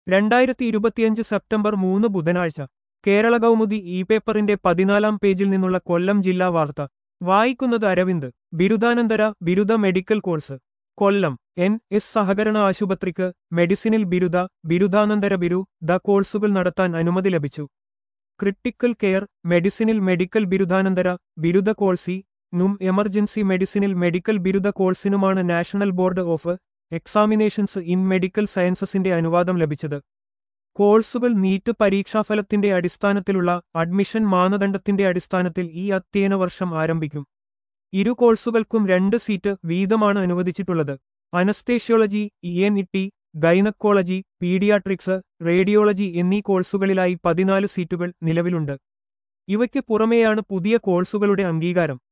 രണ്ടായിരത്തി ഇരുപത്തിയഞ്ച് സെപ്റ്റംബർ മൂന്ന് ബുധനാഴ്ച കേരള കൗമുദി ഇ പേപ്പറിന്റെ പതിനാലാം പേജിൽ നിന്നുള്ള കൊല്ലം ജില്ലാ വാർത്ത വായിക്കുന്നത് അരവിന്ദ് ബിരുദാനന്തര ബിരുദ medical course Kollam N S സഹകരണ ആശുപത്രിക്ക് മെഡിസിനിൽ ബിരുദ ബിരുദാനന്തര ബിരു ദ കോഴ്സുകൾ നടത്താൻ അനുമതി ലഭിച്ചു ക്രിട്ടിക്കൽ കെയർ മെഡിസിനിൽ മെഡിക്കൽ ബിരുദാനന്തര ബിരുദ കോഴ്സി നും എമർജൻസി മെഡിസിനിൽ മെഡിക്കൽ ബിരുദ കോഴ്സിനുമാണ് National Board of Examinations in medical സയൻസസിന്റെ അനുവാദം ലഭിച്ചത് കോഴ്സുകൾ നീറ്റ് പരീക്ഷാഫലത്തിന്റെ അടിസ്ഥാനത്തിലുള്ള അഡ്മിഷൻ മാനദണ്ഡത്തിന്റെ അടിസ്ഥാനത്തിൽ ഈ അധ്യയന വർഷം ആരംഭിക്കും ഇരു കോഴ്സുകൾക്കും രണ്ട് സീറ്റ് വീതമാണ് അനുവദിച്ചിട്ടുള്ളത് anaesthesiology E N E T gynaecology paediatrics radiology എന്നീ കോഴ്സുകളിലായി പതിനാല് സീറ്റുകൾ നിലവിലുണ്ട് ഇവയ്ക്ക് പുറമെയാണ് പുതിയ കോഴ്സുകളുടെ അംഗീകാരം